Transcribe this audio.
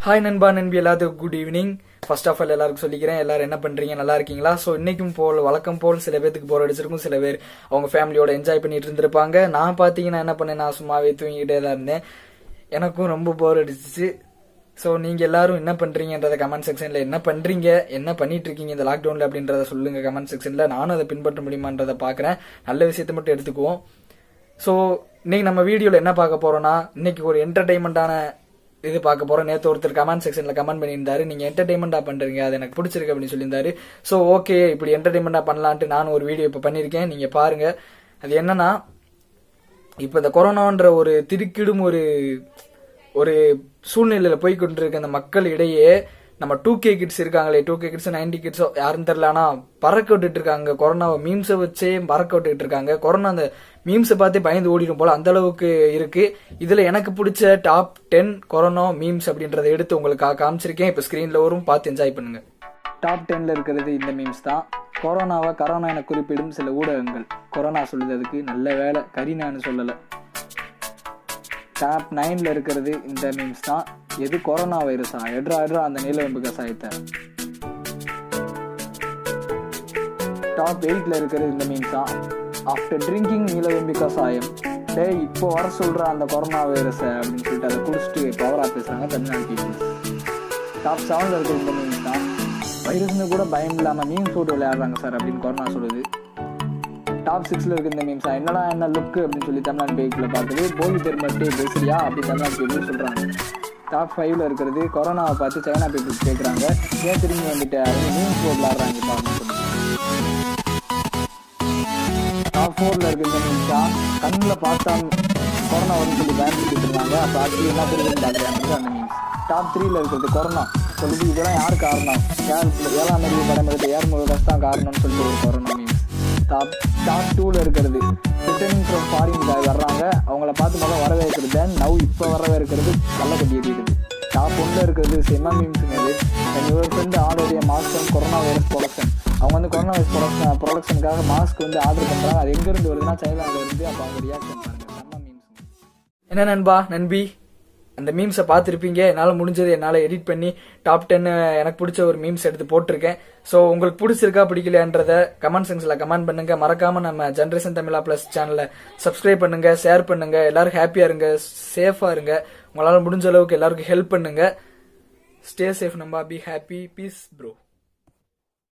hi நண்பா நண்பி எல்லாத்துக்கும் good evening first of all எல்லாருக்கும் சொல்லிக்கிறேன் எல்லாரும் என்ன பண்றீங்க நல்லா இருக்கீங்களா ஸோ இன்னைக்கும் போல் வழக்கம் போல் சில பேத்துக்கு போர் அடிச்சிருக்கும் சில பேர் அவங்க ஃபேமிலியோட என்ஜாய் பண்ணிட்டு இருந்திருப்பாங்க நான் பார்த்தீங்கன்னா என்ன பண்ணேன் நான் சும்மாவே தூங்கிட்டே தான் இருந்தேன் எனக்கும் ரொம்ப போர் அடிச்சிச்சு ஸோ நீங்க எல்லாரும் என்ன பண்றீங்கன்றத கமெண்ட் செக்ஷன்ல என்ன பண்றீங்க என்ன பண்ணிட்டு இருக்கீங்க இந்த லாக்டவுன்ல அப்படின்றத சொல்லுங்க கமெண்ட் செக்ஷன்ல நானும் அதை பின்பற்ற முடியுமான்றதை பார்க்கறேன் நல்ல விஷயத்தை மட்டும் எடுத்துக்குவோம் ஸோ இன்னைக்கு நம்ம வீடியோல என்ன பார்க்க போறோம்னா இன்னைக்கு ஒரு என்டர்டைன்மெண்டான இது பார்க்க போறோம் நேத்து ஒருத்தர் கமெண்ட் செக்ஷன்ல கமெண்ட் பண்ணியிருந்தாரு நீங்க என்டர்டைன்மெண்டா பண்றீங்க அது எனக்கு பிடிச்சிருக்கு அப்படின்னு சொல்லியிருந்தாரு ஸோ ஓகே இப்படி என்டர்டைன்மெண்டா பண்ணலான்ட்டு நானும் ஒரு வீடியோ இப்போ பண்ணியிருக்கேன் நீங்க பாருங்க அது என்னன்னா இப்ப இந்த கொரோனான்ற ஒரு திடுக்கிடும் ஒரு ஒரு சூழ்நிலையில போய் கொண்டிருக்க அந்த மக்கள் இடையே நம்ம டூ கே கிட்ஸ் இருக்காங்களே டூ கே கிட்ஸ் நைன்டி கிட்ஸோ யாரும் தெரியல ஆனா பறக்க விட்டுட்டு இருக்காங்க கொரோனாவை மீம்ஸை வச்சே பறக்க விட்டுட்டு இருக்காங்க கொரோனா அந்த மீம்ஸை பார்த்தே பயந்து ஓடிடும் போல அந்த அளவுக்கு இருக்கு இதுல எனக்கு பிடிச்ச டாப் டென் கொரோனா மீம்ஸ் அப்படின்றத எடுத்து உங்களுக்கு கா- காமிச்சிருக்கேன் இப்ப ஸ்கிரீன்ல வரும் பார்த்து என்ஜாய் பண்ணுங்க டாப் டென்ல இருக்கிறது இந்த மீம்ஸ் தான் கொரோனாவை கரோனா என குறிப்பிடும் சில ஊடகங்கள் கொரோனா சொல்லுது அதுக்கு நல்ல வேலை கரீனான்னு சொல்லல டாப் நைன்ல இருக்கிறது இந்த மீம்ஸ் தான் எது கொரோனா வைரஸா எட்ரா எட்ரா அந்த நீலவெம்பு கசாயத்தை டாப் எயிட்ல இருக்கிறது இந்த மீம்ஸ் தான் ஆஃப்டர் ட்ரிங்கிங் நீலவெம்பி கசாயம் டேய் இப்போ வர சொல்ற அந்த கொரோனா வைரஸை அப்படின்னு சொல்லிட்டு அதை குடிச்சிட்டு பவரா பேசுறாங்க தமிழ்நாடு பீப்புள்ஸ் டாப் செவன்ல இருக்கிற இந்த மீம்ஸ் தான் வைரஸ்னு கூட பயம் இல்லாம மீம்ஸ் போட்டு விளையாடுறாங்க சார் அப்படின்னு கொரோனா சொல்லுது டாப் சிக்ஸ்ல இருக்க இந்த மீம்ஸ் என்னடா என்ன லுக் அப்படின்னு சொல்லி தமிழ்நாடு பேக்கில் பார்க்குது போலி பெருமட்டே பேசுறியா அப்படி தமிழ்நாடு பீப்புள் சொல்றாங்க டாப் ஃபைவ்ல இருக்கிறது கொரோனாவை பார்த்து சைனா பீப்புள்ஸ் கேட்குறாங்க ஏன் திரும்பி வந்துட்டு அவங்க மீம்ஸ் போட்டு விளாடுறாங்க இப்போ அப்படின்னு சொல்லி டாப் ஃபோர்ல இருக்க இந்த மீம்ஸ் தான் கண்ணில் பார்த்தா கொரோனா வரும்னு சொல்லி பயந்துட்டு இருந்தாங்க அப்போ ஆக்சுவலி என்ன புரியுதுன்னு பார்க்குறாங்க அந்த மீம்ஸ் டாப் த்ரீல இருக்கிறது கொரோனா சொல்லுது இதெல்லாம் யார் காரணம் யார் ஏழாம் தேதி படம் எடுத்து ஏர் முருகஸ் தான் காரணம்னு சொல்லிட்டு ஒரு கொரோனா மீம்ஸ் டாப் டாப் டூல இருக்கிறது ரிட்டர்னிங் ஃப்ரம் ஃபாரின் காய் வர்றாங்க அவங்கள பார்த்து முதல்ல வரவேற்கிறது தென் நவ் இப்போ வரவேற்கிறது கள்ளக்கட்டி எறியுது டாப் ஒன்ல இருக்கிறது செம்ம மீம்ஸுங்க இது and your friend already mask and corona virus production அவங்க வந்து கொரோனா வைரஸ் ப்ரொடக்ஷன் ப்ரொடக்ஷனுக்காக மாஸ்க் வந்து ஆர்டர் பண்ணுறாங்க அது எங்கேருந்து வருதுன்னா சைனால இருந்து அப்போ அவங்க ரியாக்ஷன் பாருங்க செம்ம மீம்ஸ் என்ன நண்பா நண்பி அந்த மீம்ஸை பார்த்துருப்பீங்க என்னால் முடிஞ்சது என்னால் எடிட் பண்ணி டாப் டென் எனக்கு பிடிச்ச ஒரு மீம்ஸ் எடுத்து போட்டிருக்கேன் ஸோ உங்களுக்கு பிடிச்சிருக்கா பிடிக்கலையான்றத கமெண்ட் செக்ஷனில் கமெண்ட் பண்ணுங்க மறக்காம நம்ம ஜென்ரேஷன் தமிழா ப்ளஸ் சேனலை சப்ஸ்கிரைப் பண்ணுங்க ஷேர் பண்ணுங்க எல்லாரும் ஹாப்பியா இருங்க சேஃபா இருங்க உங்களால் முடிஞ்ச அளவுக்கு எல்லாருக்கும் ஹெல்ப் பண்ணுங்க ஸ்டே சேஃப் நம்பா பி ஹாப்பி பீஸ் ப்ரோ